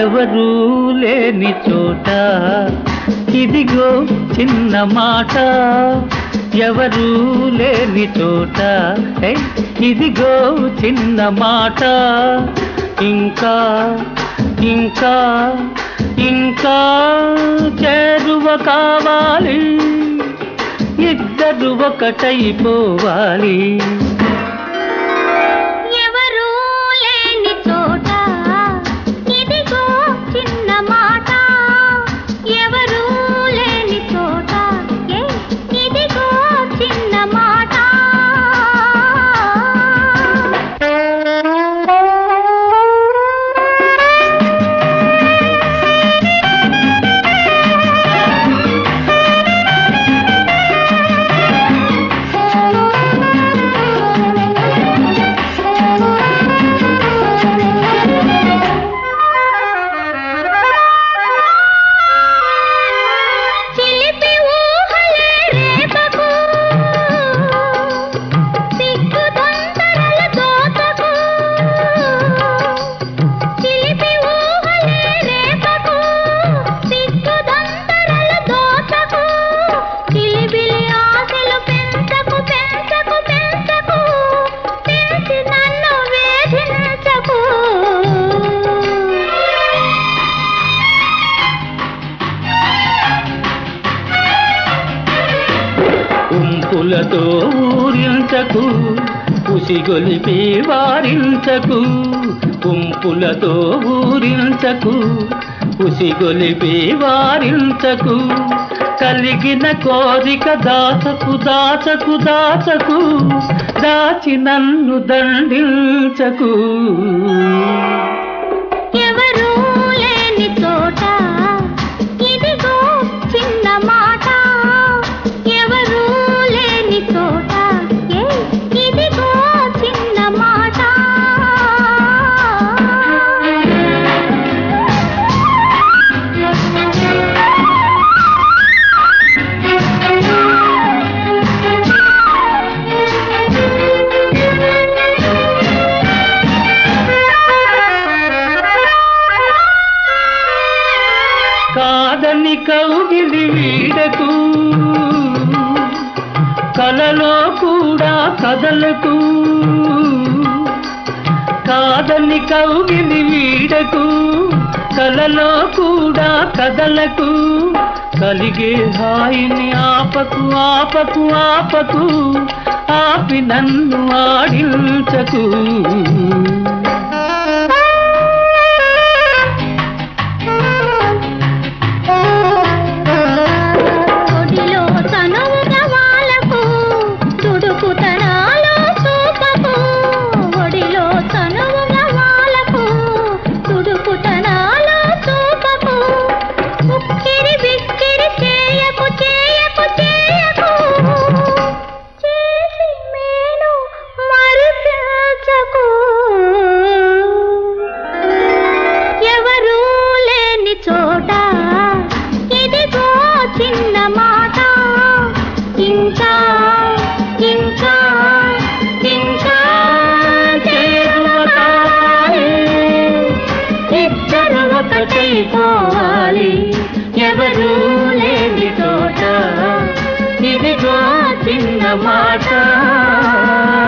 ఎవరూ లేని చోట ఇదిగో చిన్న మాట ఎవరూ లేని చోట ఏయ్, ఇదిగో చిన్న మాట ఇంకా ఇంకా ఇంకా చేరువ కావాలి ఇద్దరు ఒకటైపోవాలి ఎవరూ లేని చోట ఇదిగో చిన్న మాట ఎవరూ లేని చోట ఏ ఇదిగో చిన్న మాట చిలిపి ఊహలే రేపకు సిగ్గు తొందరల దోతకు చిలిపి ఊహలే రేపకు సిగ్గు తొందరల దోతకు చిలిబిలి ఆశలు పెంచకు పెంచకు పెంచకు పెంచి నన్ను వేధించకు ఉంపులతో ఊరించకు ఉసిగొలిపి వారించకు ఉంపులతో ఊరించకు ఉసిగొలిపి వారించకు కలిగిన కోరిక దాచకు దాచకు దాచకు దాచి నన్ను దండించకు ఎవరూ లేని చోట ఇదిగో చిన్న మాట ఎవరూ లేని చోట ఏ ఇదిగో చిన్న మాట కాదని కౌగిలి వీడకు కలలో కూడా కదలకు కాదని కౌగిలి వీడకు కలలో కూడా కదలకు కలిగే హాయిని ఆపకు ఆపకు ఆపకు ఆపి నన్ను ఆడించకు ఒడిలో తనువున వాలకు తుడుకుతనాలో చూపకు ఒడిలో తనువున వాలకు తుడుకుతనాలో చూపకు ఉక్కిరి బిక్కిరి చేయకు చేయకు చేయకు చేసి మేను మరిపించకు ఎవరూ లేని చోట ఇదిగో చిన్న మాట ఇంకా ఇంకా ఇంకా చేరువ కావాలి ఇద్దరు ఒకటైపోవాలి ఎవరు లేని చోట ఇదిగో చిన్న మాట